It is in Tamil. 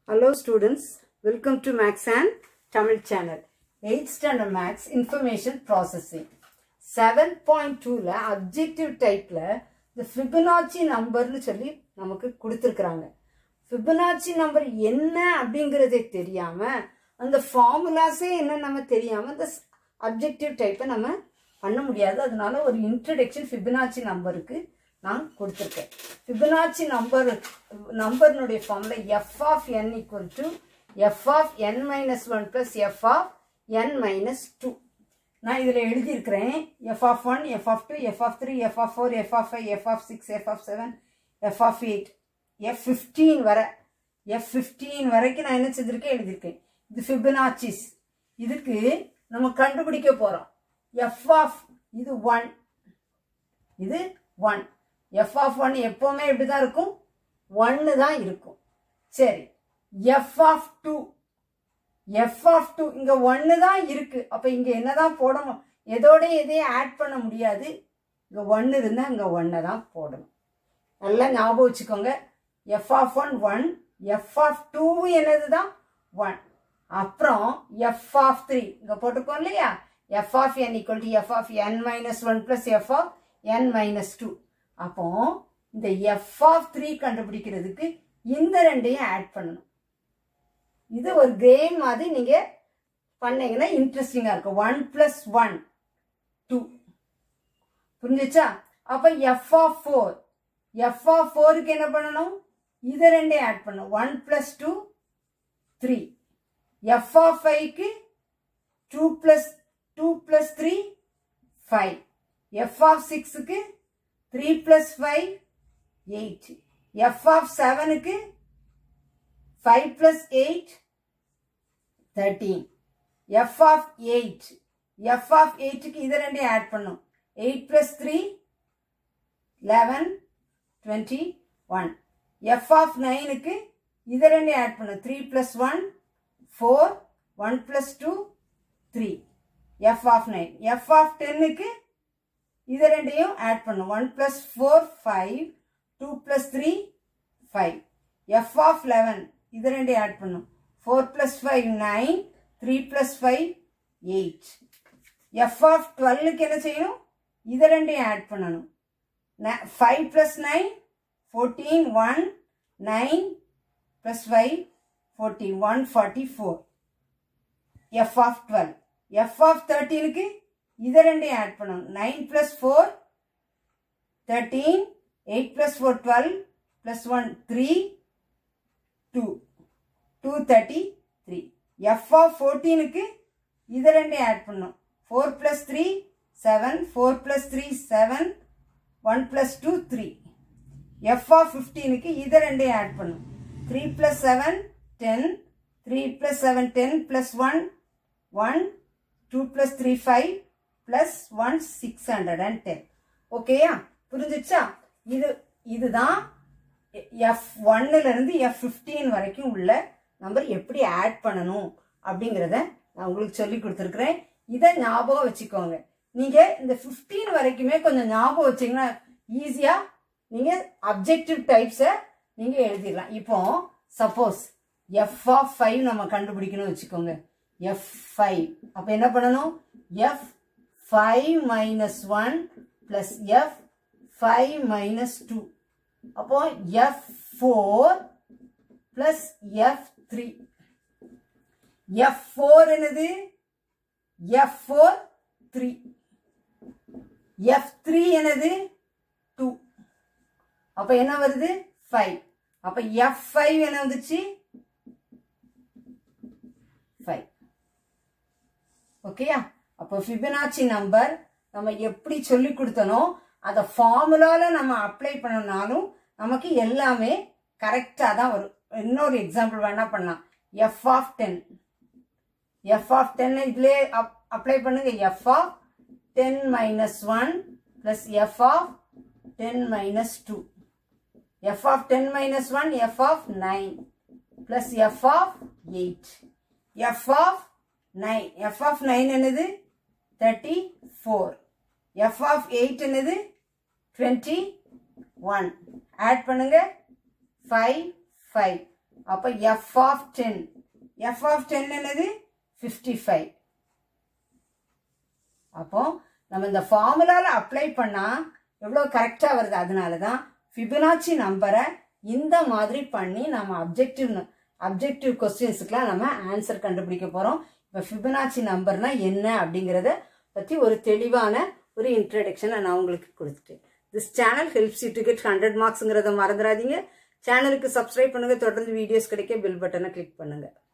Hello students, welcome to Max and Tamil channel. 8th standard Max Information Processing. 7.2ல அப்ஜெக்டிவ் டைப்ல இந்த ஃபிபனாச்சி நம்பர்னு சொல்லி நமக்கு கொடுத்துருக்குறாங்க ஃபிபனாச்சி நம்பர் என்ன அப்படிங்கிறதே தெரியாம அந்த ஃபார்முலாஸே என்ன நம்ம தெரியாம இந்த அப்ஜெக்டிவ் டைப்பை நம்ம பண்ண முடியாது அதனால ஒரு இன்ட்ரடக்ஷன் ஃபிபனாச்சி நம்பருக்கு நான் கொடுத்துருக்கேன் ஃபிபனாச்சி நம்பர் நம்பர்னுடைய ஃபார்மில் F of N equal to F of N minus one plus F of N minus two நான் இதில் எழுதியிருக்கிறேன் F of one F of two F of three F of four F of five F of six F of seven F of eight F fifteen வரை எஃப் ஃபிஃப்டீன் வரைக்கும் நான் என்ன செஞ்சுருக்கேன் எழுதியிருக்கேன் இது ஃபிபனாச்சிஸ் இதுக்கு நம்ம கண்டுபிடிக்க போகிறோம் எஃப் ஆஃப் இது ஒன் இது ஒன் எஃப் ஆஃப் ஒன் எப்போவுமே எப்படி தான் இருக்கும் ஒன்று தான் இருக்கும் சரி F of two F of two இங்கே ஒன்று தான் இருக்கு அப்போ இங்கே என்னதான் போடணும் எதோட எதையும் ஆட் பண்ண முடியாது இங்கே ஒன்று இருந்தால் இங்கே ஒன்றை தான் போடணும் நல்லா ஞாபகம் வச்சுக்கோங்க F of one one F of டூவும் என்னது தான் ஒன் அப்புறம் எஃப் ஆஃப் த்ரீ இங்கே போட்டுக்கோம் இல்லையா F of N equal to F of N minus one plus F of N minus two அப்போ இந்த எஃப் ஆஃப் த்ரீ கண்டுபிடிக்கிறதுக்கு இந்த ரெண்டையும் ஆட் பண்ணணும் இது ஒரு கேம் மாதிரி நீங்க பண்ணீங்கன்னா இன்ட்ரெஸ்டிங்கா இருக்கும் ஒன் பிளஸ் ஒன் டூ புரிஞ்சுச்சா அப்ப F of four F of ஃபோருக்கு என்ன பண்ணணும் இதை ரெண்டையும் ஆட் பண்ணணும் one plus two three F of ஃபைவ்க்கு two plus two plus three five F of சிக்ஸுக்கு three plus five eight F of செவனுக்கு five plus eight thirteen F of eight F of எயிட்டுக்கு இதை ரெண்டையும் ஆட் பண்ணும் eight plus three eleven twenty one F of நைனுக்கு இதை ரெண்டையும் ஆட் பண்ணும் three plus one four one plus two three F of nine F of டென்னுக்கு இது ரெண்டையும் ஆட் பண்ணும் one plus four five two plus three five F of eleven இது ரெண்டையும் ஆட் பண்ணும் four plus five nine three plus five eight F of டுவெல்லுக்கு என்ன செய்யணும் இது ரெண்டையும் ஆட் பண்ணணும் five plus nine fourteen one nine plus five fourteen one forty four F of twelve F of தேர்ட்டீனுக்கு இதை ரெண்டையும் ஆட் பண்ணணும் nine plus four thirteen eight plus four twelve plus one three two two thirty three F of ஃபோர்டீனுக்கு இதை ரெண்டையும் ஆட் பண்ணணும் four plus three seven four plus three seven one plus two three F of ஃபிஃப்டீனுக்கு இதை ரெண்டையும் ஆட் பண்ணும் three plus seven ten three plus seven ten plus one one two plus three five plus one six hundred and ten ஓகேயா புரிஞ்சிச்சா இது இதுதான் எஃப் ஒன்னுலேருந்து எஃப் ஃபிஃப்டீன் வரைக்கும் உள்ள நம்பர் எப்படி ஆட் பண்ணணும் அப்படிங்கிறத நான் உங்களுக்கு சொல்லி கொடுத்துருக்குறேன் இதை ஞாபகம் வச்சுக்கோங்க நீங்கள் இந்த ஃபிஃப்டீன் வரைக்குமே கொஞ்சம் ஞாபகம் வச்சிங்கன்னா ஈஸியாக நீங்கள் அப்ஜெக்டிவ் டைப்ஸை நீங்கள் எழுதிடலாம் இப்போ சப்போஸ் எஃப் ஆஃப் ஃபைவ் நம்ம கண்டுபிடிக்கணும் வச்சுக்கோங்க எஃப் ஃபைவ் அப்போ என்ன பண்ணணும் F five minus one plus F five minus two அப்போ F four plus F three F four என்னது F four three F three என்னது டூ அப்போ என்ன வருது ஃபைவ் அப்போ எஃப் ஃபைவ் என்ன வந்துச்சு ஃபைவ் ஓகேயா அப்போ ஃபிபனாச்சி நம்பர் நம்ம எப்படி சொல்லி கொடுத்தனோ அதை ஃபார்முலாவில் நம்ம அப்ளை பண்ணனாலும் நமக்கு எல்லாமே கரெக்டாக தான் வரும் இன்னொரு எக்ஸாம்பிள் வேணால் பண்ணலாம் F of ten F of ten இதுலே அப் அப்ளை பண்ணுங்க F of ten minus one plus F of ten minus two F of ten minus one F of nine plus F of eight F of nine F of nine என்னது thirty four F of eight என்னது டுவெண்ட்டி ஒன் ஆட் பண்ணுங்க ஃபைவ் ஃபைவ் அப்போ F of ten F of ten என்னது ஃபிஃப்டி ஃபைவ் அப்போ நம்ம இந்த ஃபார்முலாவில் அப்ளை பண்ணால் எவ்வளோ கரெக்டாக வருது அதனால தான் ஃபிபனாச்சி நம்பரை இந்த மாதிரி பண்ணி நம்ம அப்ஜெக்டிவ் அப்ஜெக்டிவ் கொஸ்டின்ஸுக்கெலாம் நம்ம ஆன்சர் கண்டுபிடிக்க போகிறோம் இப்போ ஃபிபனாச்சி நம்பர்னா என்ன அப்படிங்கிறத பற்றி ஒரு தெளிவான ஒரு இன்ட்ரடக்ஷனை நான் உங்களுக்கு கொடுத்துட்டேன் this channel helps you to get hundred மார்க்ஸுங்கிறத மறந்துடாதீங்க சேனலுக்கு சப்ஸ்கிரைப் பண்ணுங்கள் தொடர்ந்து வீடியோஸ் கிடைக்க பெல் பட்டனை கிளிக் பண்ணுங்கள்